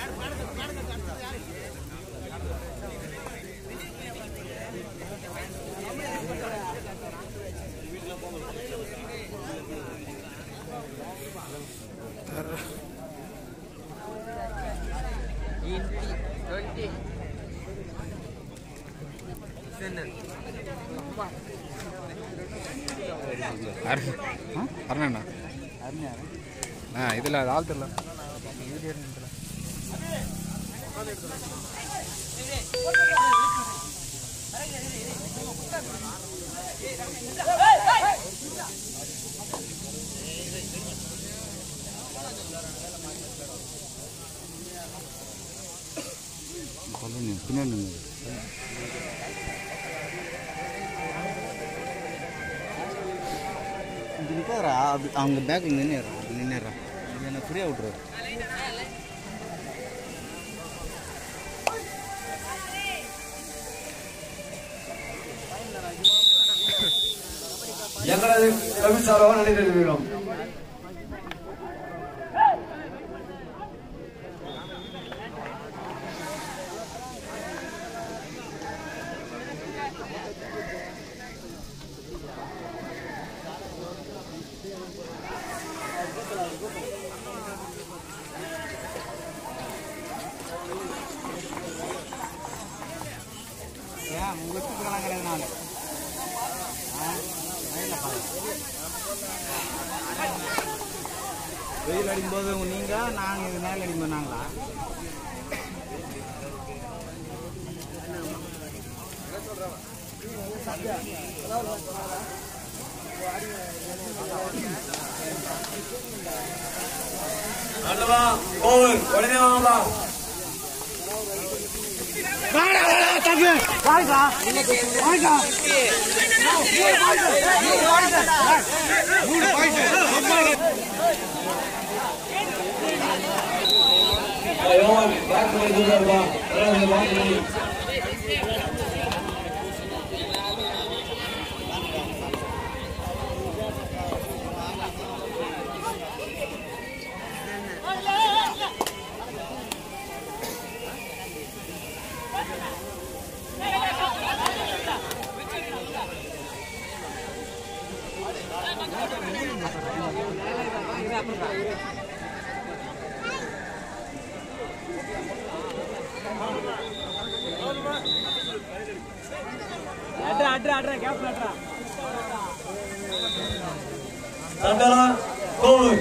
அருணண்ணா ஆ இதில் அது ஆள் தெரியல பின்னாடி இது நிற்காதரா அப்படி அவங்க பேக்கில் நின்றுடுறா அப்படி நின்றுடுறா இது என்ன ஃப்ரீயாக விட்ருவாரு எங்களது கவி சார்பாக நன்றி தெரிவிக்கிறோம் ஏன் உங்களுக்கு கிடையாது நான் வெயில் அடிக்கும்போது நீங்கள் நாங்கள் இது மேலே அடிக்கும்போது நாங்களா நல்லவா கோவில் உடனே வாங்கப்பா யோவான் பேக் பண்ணி தூக்காருப்பா பேக் பண்ணி தண்டலா கோவில்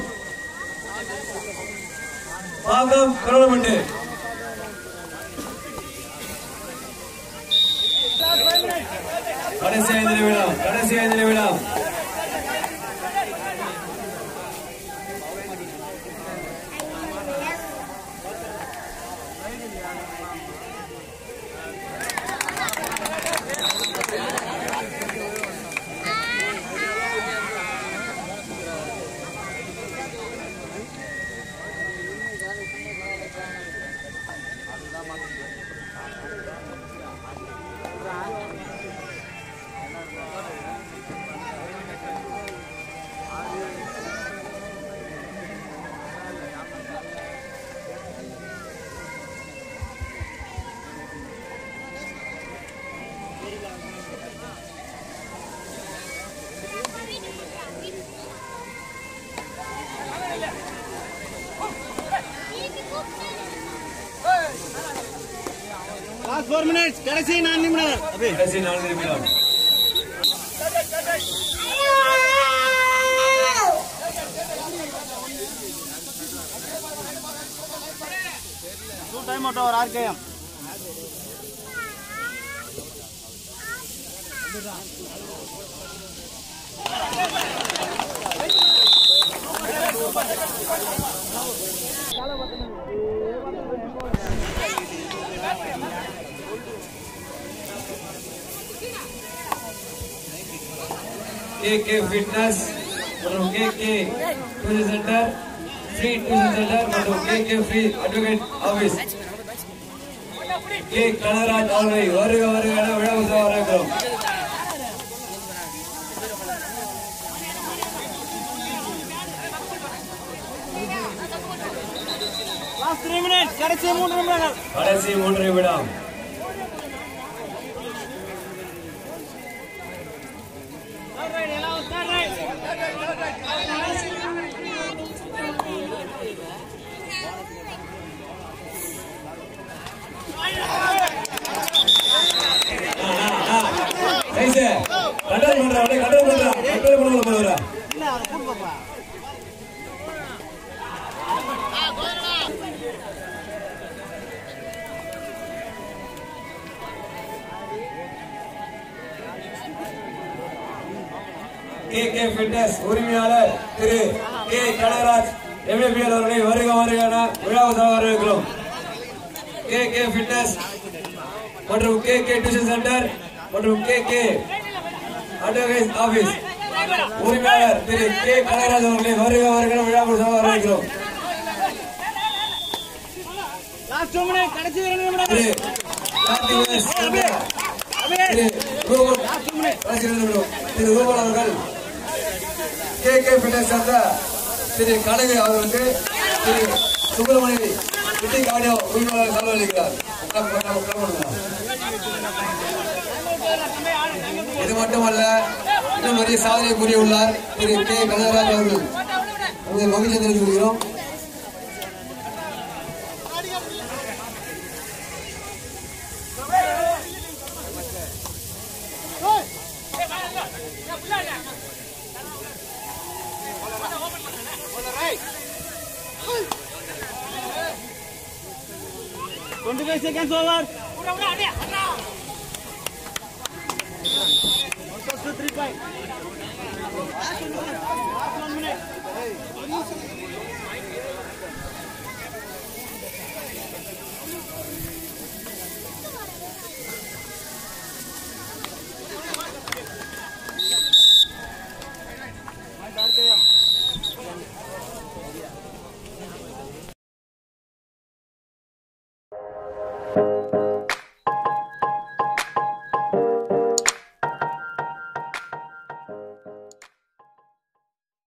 பாகம் கருளப்பட்டு கடைசி ஐந்து நிமிடம் கடைசி ஐந்து நிமிடம் லாஸ்ட் ஃபோர் மினிட்ஸ் கடைசி நாலு நிமிடம் அப்படி கடைசி நான்கு நிமிடம் டூ டைம் அவுட் ஒரு ஆர்கேஎம் கேகே ஃபிட்னஸ் மற்றும் KK tuition centre free tuition centre மற்றும் KK free advocate office K Kanagaraj அவர்களை வருக வருக என விழாவுக்கு வரவேற்கிறோம் லாஸ்ட் கடைசி மூன்று நிமிடம் நைஸ் கண்ட்ரோல் பண்றா அப்படியே கண்ட்ரோல் பண்றா கண்ட்ரோல் பண்ண போறா கே கே ஃபிட்னஸ் உரிமையாளர் திரு கே கனகராஜ் எம்ஏபிஎல் அவர்களை வருக வருகான விழாவுக்காக வரவேற்கிறோம் கே கே ஃபிட்னஸ் மற்றும் கே கே டியூஷன் சென்டர் மற்றும் கே கே அட்வொகேட் ஆபீஸ் உரிமையாளர் திரு கே கனகராஜ் அவர்களை வருக வருகிற விழாவுக்காக வரவேற்கிறோம் திரு கார்த்திகேயன் சந்திரா, திரு ரூபன் கடைசி ரெண்டு நிமிடம். திரு ரூபன் அவர்கள் கே கே பின்னஸ் சேர்ந்த திரு கனகு அவர்களுக்கு திரு சுப்பிரமணிய விட்டி காடியோ உரிமையாளர் செலவு அளிக்கிறார் இது மட்டுமல்ல இன்னும் நிறைய சாதனை புரியுள்ளார் திரு கே கனகராஜ் அவர்கள் உங்களை மகிழ்ச்சி தெரிவித்து கொள்கிறோம் Three, five.